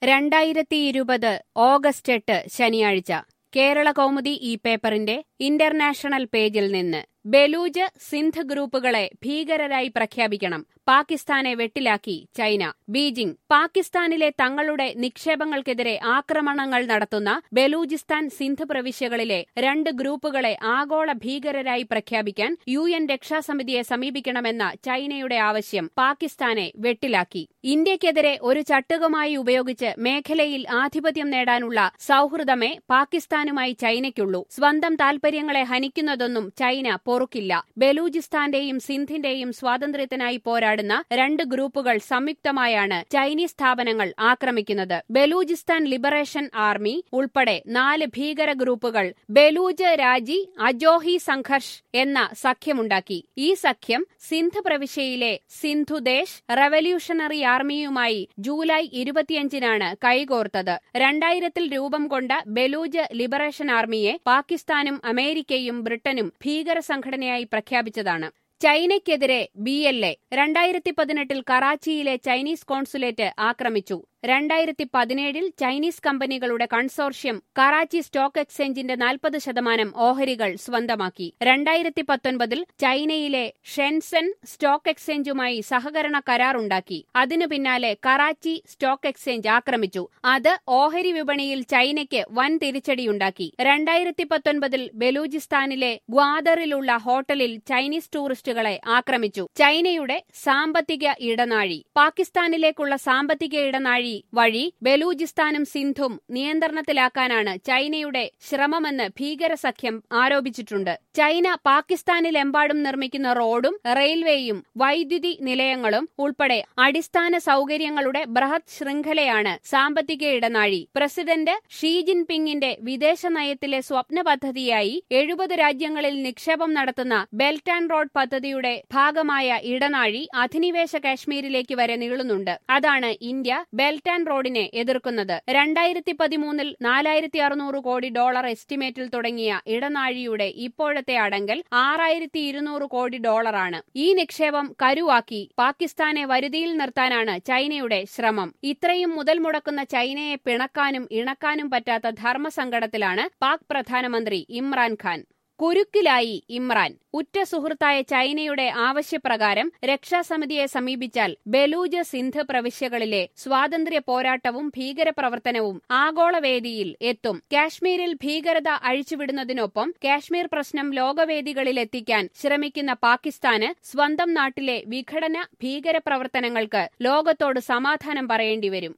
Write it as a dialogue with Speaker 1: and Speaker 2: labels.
Speaker 1: രണ്ടായിരത്തി ഇരുപത് ഓഗസ്റ്റ് എട്ട് ശനിയാഴ്ച കേരള കൗമുദി ഈ പേപ്പറിന്റെ ഇന്റർനാഷണൽ പേജിൽ നിന്ന് ബലൂജ് സിന്ധ് ഗ്രൂപ്പുകളെ ഭീകരരായി പ്രഖ്യാപിക്കണം പാകിസ്ഥാനെ വെട്ടിലാക്കി ചൈന ബീജിംഗ് പാകിസ്ഥാനിലെ തങ്ങളുടെ നിക്ഷേപങ്ങൾക്കെതിരെ ആക്രമണങ്ങൾ നടത്തുന്ന ബലൂചിസ്ഥാൻ സിന്ധ് പ്രവിശ്യകളിലെ രണ്ട് ഗ്രൂപ്പുകളെ ആഗോള ഭീകരരായി പ്രഖ്യാപിക്കാൻ യു എൻ രക്ഷാസമിതിയെ സമീപിക്കണമെന്ന ചൈനയുടെ ആവശ്യം പാകിസ്ഥാനെ വെട്ടിലാക്കി ഇന്ത്യക്കെതിരെ ഒരു ചട്ടുകമായി ഉപയോഗിച്ച് മേഖലയിൽ ആധിപത്യം നേടാനുള്ള സൌഹൃദമേ പാകിസ്ഥാനുമായി ചൈനയ്ക്കുള്ളൂ സ്വന്തം താൽപര്യങ്ങളെ ഹനിക്കുന്നതൊന്നും ചൈന പൊറുക്കില്ല ബലൂചിസ്ഥാന്റെയും സിന്ധിന്റെയും സ്വാതന്ത്ര്യത്തിനായി പോരാടുന്ന രണ്ട് ഗ്രൂപ്പുകൾ സംയുക്തമായാണ് ചൈനീസ് സ്ഥാപനങ്ങൾ ആക്രമിക്കുന്നത് ബലൂചിസ്ഥാൻ ലിബറേഷൻ ആർമി ഉൾപ്പെടെ നാല് ഭീകര ഗ്രൂപ്പുകൾ ബലൂജ് രാജി അജോഹി സംഘർഷ് എന്ന സഖ്യമുണ്ടാക്കി ഈ സഖ്യം സിന്ധ് പ്രവിശ്യയിലെ സിന്ധുദേശ് റവല്യൂഷണറി ആർമിയുമായി ജൂലൈ ഇരുപത്തിയഞ്ചിനാണ് കൈകോർത്തത് രണ്ടായിരത്തിൽ രൂപം കൊണ്ട ബലൂജ് ലിബറേഷൻ ആർമിയെ പാകിസ്ഥാനും അമേരിക്കയും ബ്രിട്ടനും ഭീകര സംഘടനയായി പ്രഖ്യാപിച്ചതാണ് ചൈനയ്ക്കെതിരെ ബി എൽ എ രണ്ടായിരത്തി പതിനെട്ടിൽ കറാച്ചിയിലെ ചൈനീസ് കോൺസുലേറ്റ് ആക്രമിച്ചു രണ്ടായിരത്തി പതിനേഴിൽ ചൈനീസ് കമ്പനികളുടെ കൺസോർഷ്യം കറാച്ചി സ്റ്റോക്ക് എക്സ്ചേഞ്ചിന്റെ നാൽപ്പത് ശതമാനം ഓഹരികൾ സ്വന്തമാക്കി രണ്ടായിരത്തി പത്തൊൻപതിൽ ചൈനയിലെ ഷെൻസെൻ സ്റ്റോക്ക് എക്സ്ചേഞ്ചുമായി സഹകരണ കരാറുണ്ടാക്കി അതിനു പിന്നാലെ കറാച്ചി സ്റ്റോക്ക് എക്സ്ചേഞ്ച് ആക്രമിച്ചു അത് ഓഹരി വിപണിയിൽ ചൈനയ്ക്ക് വൻ തിരിച്ചടിയുണ്ടാക്കി രണ്ടായിരത്തി പത്തൊൻപതിൽ ബലൂചിസ്ഥാനിലെ ഗ്വാദറിലുള്ള ഹോട്ടലിൽ ചൈനീസ് ടൂറിസ്റ്റുകളെ ആക്രമിച്ചു ചൈനയുടെ സാമ്പത്തിക ഇടനാഴി പാകിസ്ഥാനിലേക്കുള്ള സാമ്പത്തിക ഇടനാഴി വഴി ബലൂചിസ്ഥാനും സിന്ധും നിയന്ത്രണത്തിലാക്കാനാണ് ചൈനയുടെ ശ്രമമെന്ന് ഭീകരസഖ്യം ആരോപിച്ചിട്ടുണ്ട് ചൈന പാകിസ്ഥാനിലെമ്പാടും നിർമ്മിക്കുന്ന റോഡും റെയിൽവേയും വൈദ്യുതി നിലയങ്ങളും ഉൾപ്പെടെ അടിസ്ഥാന സൌകര്യങ്ങളുടെ ബൃഹത് ശൃംഖലയാണ് സാമ്പത്തിക ഇടനാഴി പ്രസിഡന്റ് ഷീ ജിൻപിങ്ങിന്റെ വിദേശ നയത്തിലെ സ്വപ്ന പദ്ധതിയായി എഴുപത് രാജ്യങ്ങളിൽ നിക്ഷേപം നടത്തുന്ന ബെൽറ്റ് ആൻഡ് റോഡ് പദ്ധതിയുടെ ഭാഗമായ ഇടനാഴി അധിനിവേശ കാശ്മീരിലേക്ക് വരെ നീളുന്നുണ്ട് അതാണ് ഇന്ത്യ ബെൽറ്റ് ആൻഡ് റോഡിനെ എതിർക്കുന്നത് രണ്ടായിരത്തി പതിമൂന്നിൽ നാലായിരത്തി അറുന്നൂറ് കോടി ഡോളർ എസ്റ്റിമേറ്റിൽ തുടങ്ങിയ ഇടനാഴിയുടെ ഇപ്പോഴത്തെ അടങ്കൽ ആറായിരത്തി ഇരുന്നൂറ് കോടി ഡോളറാണ് ഈ നിക്ഷേപം കരുവാക്കി പാകിസ്ഥാനെ വരുതിയിൽ നിർത്താനാണ് ചൈനയുടെ ശ്രമം ഇത്രയും മുതൽ മുടക്കുന്ന ചൈനയെ പിണക്കാനും ഇണക്കാനും പറ്റാത്ത ധർമ്മസങ്കടത്തിലാണ് പാക് പ്രധാനമന്ത്രി ഇമ്രാൻഖാൻ കുരുക്കിലായി ഇമ്രാൻ ഉറ്റ സുഹൃത്തായ ചൈനയുടെ ആവശ്യപ്രകാരം രക്ഷാസമിതിയെ സമീപിച്ചാൽ ബലൂജ് സിന്ധ് പ്രവിശ്യകളിലെ സ്വാതന്ത്ര്യ പോരാട്ടവും ഭീകരപ്രവർത്തനവും ആഗോളവേദിയിൽ എത്തും കാശ്മീരിൽ ഭീകരത അഴിച്ചുവിടുന്നതിനൊപ്പം കാശ്മീർ പ്രശ്നം ലോകവേദികളിലെത്തിക്കാൻ ശ്രമിക്കുന്ന പാകിസ്ഥാന് സ്വന്തം നാട്ടിലെ വിഘടന ഭീകരപ്രവർത്തനങ്ങൾക്ക് ലോകത്തോട് സമാധാനം പറയേണ്ടിവരും